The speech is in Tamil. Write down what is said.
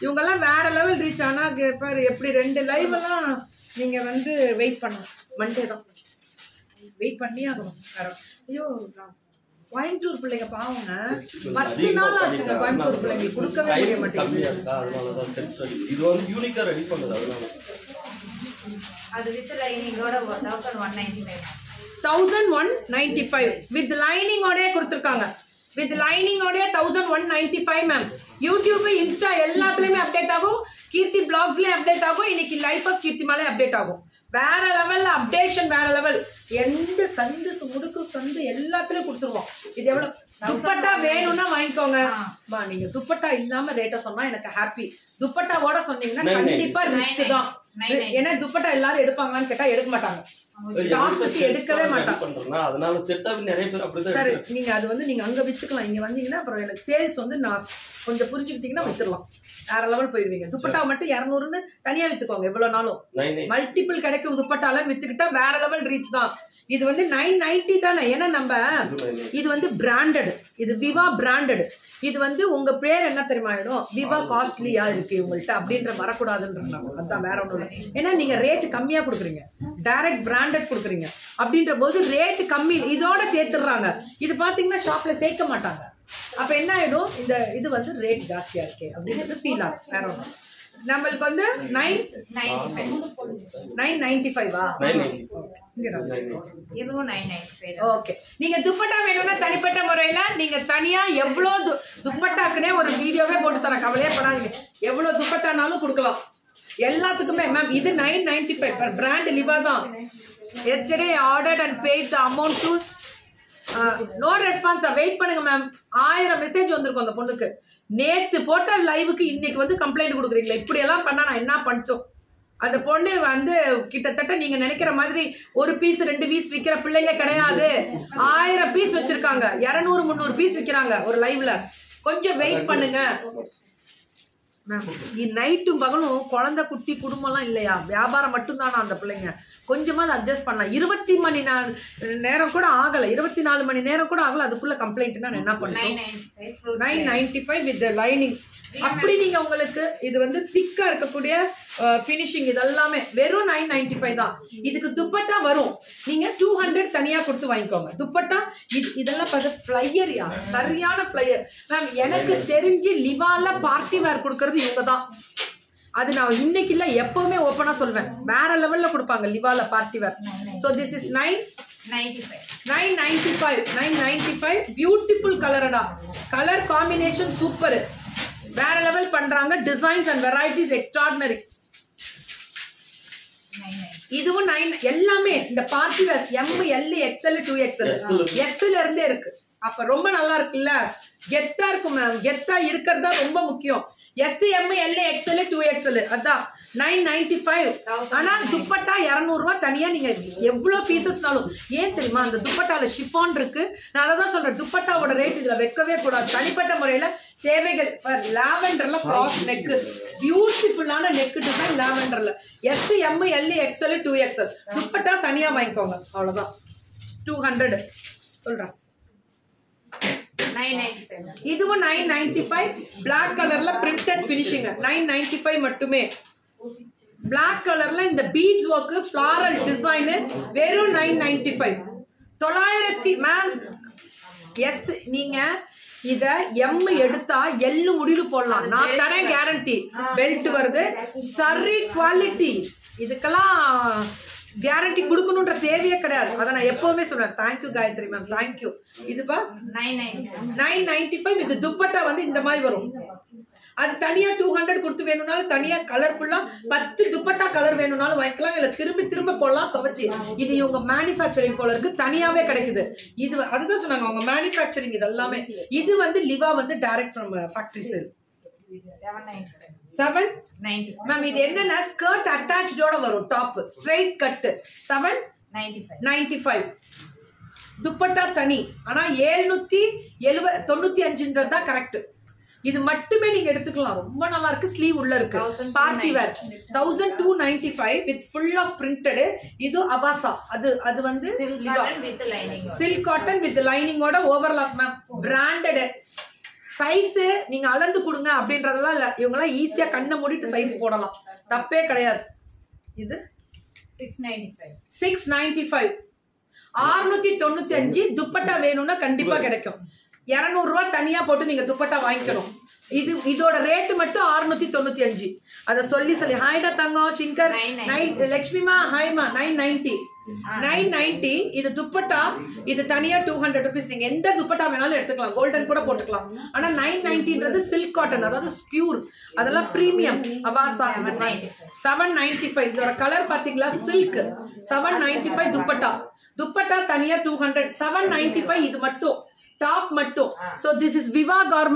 இவங்கெல்லாம் வேற லெவல் ரீச் ஆனா இங்க பாரு எப்படி ரெண்டு லைவ் எல்லாம் நீங்க வந்து வெயிட் பண்ணணும் மண்டே தான் வெயிட் பண்ணி ஆகணும் வேற ஐயோ நான் கோயம்புத்தூர் பிள்ளைங்க பாவங்க பத்து நாள் ஆச்சுங்க கோயம்புத்தூர் பிள்ளைங்க கொடுக்கவே முடிய டைம் மாட்டேங்குது கம்மியா இருக்கா அதனாலதான் செட் ரெடி இது வந்து யூனிக்கா ரெடி பண்ணது அதனால அது வித் லைனிங்கோட thousand one ninety five thousand one ninety five with லைனிங்கோடய கொடுத்துருக்காங்க வித் லைனிங்கோடய thousand one ninety five ma'am YouTube Insta எல்லாத்துலயுமே அப்டேட் ஆகும் கீர்த்தி பிளாக்ஸ்லயும் அப்டேட் ஆகும் இன்னைக்கு லைஃப் ஆஃப் கீர்த்தி மேலே அப்டேட் ஆகும் வேற லெவல்ல அப்டேஷன் வேற லெவல் எந்த சந்து முடுக்கு சந்து எல்லாத்துலயும் கொடுத்துருவோம் இது எவ்வளவு துப்பட்டா வேணும்னா வாங்கிக்கோங்க மா நீங்க துப்பட்டா இல்லாம ரேட்ட சொன்னா எனக்கு ஹாப்பி துப்பட்டாவோட சொன்னீங்கன்னா Nine ninety. கண்டிப்பா ரிஸ்க் தான் Nine ninety. ஏன்னா துப்பட்டா எல்லாரும் எடுப்பாங்களான்னு கேட்டா எடுக்க மாட்டாங்க டாப்ஸுக்கு எடுக்கவே மாட்டான் பண்றேன்னா அதனால செட் ஆகி நிறைய பேர் அப்படிதான் சார் எடுக்கிறாங்க. நீங்க அது வந்து நீங்க அங்க வித்துக்கலாம் இங்க வந்தீங்கன்னா அப்புறம் எனக்கு சேல்ஸ் வந்து நான் கொஞ்சம் புரிஞ்சுக்கிட்டீங்கன்னா வித்துடலாம் வேற லெவல் போயிருவீங்க துப்பட்டா மட்டும் இரநூறுன்னு தனியா வித்துக்கோங்க எவ்வளவு நாளும் நைன் நைன் மல்டிபிள் கிடைக்கும் துப்பட்டால வித்துக்கிட்டா வேற லெவல் ரீச் தான் இது வந்து நைன் நைன்டி தானே ஏன்னா நம்ம இது வந்து பிராண்டட் இது விவா பிராண்டட் இது வந்து உங்க பேர் என்ன தெரியுமா ஆயிடும் விவா காஸ்ட்லியா இருக்கு உங்கள்ட்ட அப்படின்ற வரக்கூடாதுன்றாங்க அதுதான் வேற ஒண்ணும் இல்லை ஏன்னா நீங்க ரேட் கம்மியா கொடுக்குறீங்க டைரக்ட் பிராண்டட் கொடுக்குறீங்க அப்படின்ற போது ரேட் கம்மி இதோட சேர்த்துடுறாங்க இது பாத்தீங்கன்னா ஷாப்ல சேர்க்க மாட்டாங்க அப்ப என்ன ஆயிடும் இந்த இது வந்து ரேட் ஜாஸ்தியா இருக்கு அப்படின்றது ஃபீல் ஆகும் வேற ஒன்றும் நம்மளுக்கு வந்து nine ninety five nine ninety ஃபைவா நைன் நைன் இங்க நான் நைன் நைன் இதுவும் நைன் நைன்டி ஃபைவ் ஓகே நீங்க துப்பட்டா வேணும்னா தனிப்பட்ட முறையில நீங்க தனியா எவ்வளோ து துப்பட்டாக்குனே ஒரு வீடியோவே போட்டு தரேன் கவலையே படாதீங்க எவ்வளோ துப்பட்டானாலும் கொடுக்கலாம் எல்லாத்துக்குமே மேம் இது nine ninety five per brand Liva தான் yesterday ordered and paid the amount to no ரெஸ்பான்ஸா வெயிட் பண்ணுங்க மேம் ஆயிரம் மெசேஜ் வந்திருக்கும் அந்த பொண்ணுக்கு நேத்து போட்ட லைவுக்கு இன்னைக்கு வந்து கம்ப்ளைண்ட் கொடுக்குறீங்களா இப்படி எல்லாம் பண்ணா நான் என்ன பண்ணிட்டோம் அந்த பொண்ணு வந்து கிட்டத்தட்ட நீங்க நினைக்கிற மாதிரி ஒரு பீஸ் ரெண்டு பீஸ் விக்கிற பிள்ளைங்க கிடையாது ஆயிரம் பீஸ் வச்சிருக்காங்க இருநூறு முந்நூறு பீஸ் விக்கிறாங்க ஒரு லைவ்ல கொஞ்சம் வெயிட் பண்ணுங்க மேம் நைட்டும் பகலும் குழந்தை குட்டி குடும்பம்லாம் இல்லையா வியாபாரம் மட்டும்தானா அந்த பிள்ளைங்க கொஞ்சமாவது அட்ஜஸ்ட் பண்ணலாம் இருபத்தி மணி நாள் நேரம் கூட ஆகல இருபத்தி நாலு மணி நேரம் கூட ஆகல அதுக்குள்ள கம்ப்ளைண்ட் நான் என்ன நைன் பண்ணுவேன் ninety five nine ninety five with lining அப்படி நீங்க உங்களுக்கு இது வந்து திக்கா இருக்கக்கூடிய ஃபினிஷிங் இதெல்லாமே வெறும் நைன் நைன்டி ஃபைவ் தான் இதுக்கு துப்பட்டா வரும் நீங்க டூ ஹண்ட்ரட் தனியா கொடுத்து வாங்கிக்கோங்க துப்பட்டா இது இதெல்லாம் பார்த்து ஃப்ளையர்யா சரியான ஃப்ளையர் மேம் எனக்கு தெரிஞ்சு லிவால பார்ட்டி வேர் கொடுக்கறது இவங்க தான் அது நான் இன்னைக்கு இல்ல எப்பவுமே ஓப்பனா சொல்வேன் வேற லெவல்ல கொடுப்பாங்க லிவால party wear so this is nine ninety five nine ninety five nine ninety five beautiful கலரடா கலர் காம்பினேஷன் சூப்பர் வேற லெவல் பண்றாங்க designs and varieties extraordinary nine nine இதுவும் நைன் எல்லாமே இந்த party wear M L XL two XL XL. XL இருந்தே இருக்கு அப்ப ரொம்ப நல்லா இருக்குல்ல கெத்தா இருக்கும் மேம் கெத்தா இருக்கிறது தான் ரொம்ப முக்கியம் S M L XL two XL அதான் நைன் நைன்டி ஃபைவ் ஆனா துப்பட்டா இரநூறுவா தனியா நீங்க எவ்வளவு பீசஸ்னாலும் ஏன் தெரியுமா அந்த துப்பட்டால ஷிஃபான் இருக்கு நான் அதை தான் சொல்றேன் துப்பட்டாவோட ரேட் இதுல வைக்கவே கூடாது தனிப்பட்ட முறையில தேவைகள் லாவெண்டர்ல கிராஸ் நெக் பியூட்டிஃபுல்லான நெக் டிசைன் லாவெண்டர்ல S M L XL two XL dupatta தனியா வாங்கிக்கோங்க அவ்வளவுதான் டூ ஹண்ட்ரட் சொல்றேன் நைன் நைன்டி ஃபைவ் இதுவும் நைன் நைன்டி ஃபைவ் பிளாக் கலர்ல printed finishing nine ninety five மட்டுமே பிளாக் கலர்ல இந்த பீட்ஸ் ஒர்க் ஃபிளாரல் டிசைன் வெறும் நைன் நைன்டி ஃபைவ் தொள்ளாயிரத்தி மேம் எஸ் நீங்க இத எம் எடுத்தா எள்ளு முடிவு போடலாம் நான் தரேன் கேரண்டி பெல்ட் வருது சரி குவாலிட்டி இதுக்கெல்லாம் கேரண்டி கொடுக்கணுன்ற தேவையே கிடையாது அதை நான் எப்பவுமே சொல்றேன் தேங்க்யூ காயத்ரி மேம் தேங்க்யூ இதுப்பா nine ninety nine ninety five இது துப்பட்டா வந்து இந்த மாதிரி வரும் அது தனியா டூ ஹண்ட்ரட் கொடுத்து வேணும்னாலும் தனியா கலர்ஃபுல்லா பத்து துப்பட்டா கலர் வேணும்னாலும் வாங்கிக்கலாம் இல்ல திரும்பி திரும்ப போடலாம் துவைச்சு இது இவங்க மேனுஃபேக்சரிங் போல இருக்கு தனியாவே கிடைக்குது இது வ- அதுதான் சொன்னாங்க அவங்க மேனுஃபேக்சரிங் இது எல்லாமே இது வந்து லிவா வந்து direct from factory sale seven ninety five seven ninety ma'am இது என்னன்னா ஸ்கர்ட் அட்டாச்சோட வரும் top straight cut seven ninety five ninety five dupatta தனி ஆனா ஏழ்நூத்தி எழுவ தொண்ணூத்தி அஞ்சுன்றது தான் கரெக்ட் இது மட்டுமே நீங்க எடுத்துக்கலாம் ரொம்ப நல்லா இருக்கு ஸ்லீவ் உள்ள இருக்கு 1295. Party wear thousand two ninety five with full of printed இது அவாசா அது அது வந்து silk cotton with lining silk cotton with லைனிங்கோட ஓவர்லாக் மேம் பிராண்டட் சைஸ் நீங்க அளந்து கொடுங்க அப்படின்றதெல்லாம் இல்ல இவங்கெல்லாம் ஈஸியா கண்ணை மூடிட்டு சைஸ் போடலாம் தப்பே கிடையாது இது six ninety five six ninety five அறுநூத்தி தொண்ணூத்தி அஞ்சு துப்பட்டா வேணும்னா கண்டிப்பா கிடைக்கும் இருநூறு ரூபாய் தனியா போட்டு நீங்க துப்பட்டா வாங்கிக்கணும் இது இதோட ரேட்டு மட்டும் அறுநூத்தி தொண்ணூத்தி அஞ்சு அதை சொல்லி சொல்லி ஹாய்டா தங்கம் ஷிங்கர் நைன் லட்சுமிமா ஹாய்மா நைன் நைன்டி நைன் நைன்டி இது துப்பட்டா இது தனியா டூ ஹண்ட்ரட் ருபீஸ் நீங்க எந்த துப்பட்டா வேணாலும் எடுத்துக்கலாம் கோல்டன் கூட போட்டுக்கலாம் ஆனா நைன் நைன்டின்றது சில்க் காட்டன் அதாவது பியூர் அதெல்லாம் premium Avasa seven ninety five இதோட கலர் பாத்தீங்களா silk seven ninety five dupatta dupatta தனியா two hundred seven ninety five இது மட்டும் டாப் மட்டும் so this is Viva garment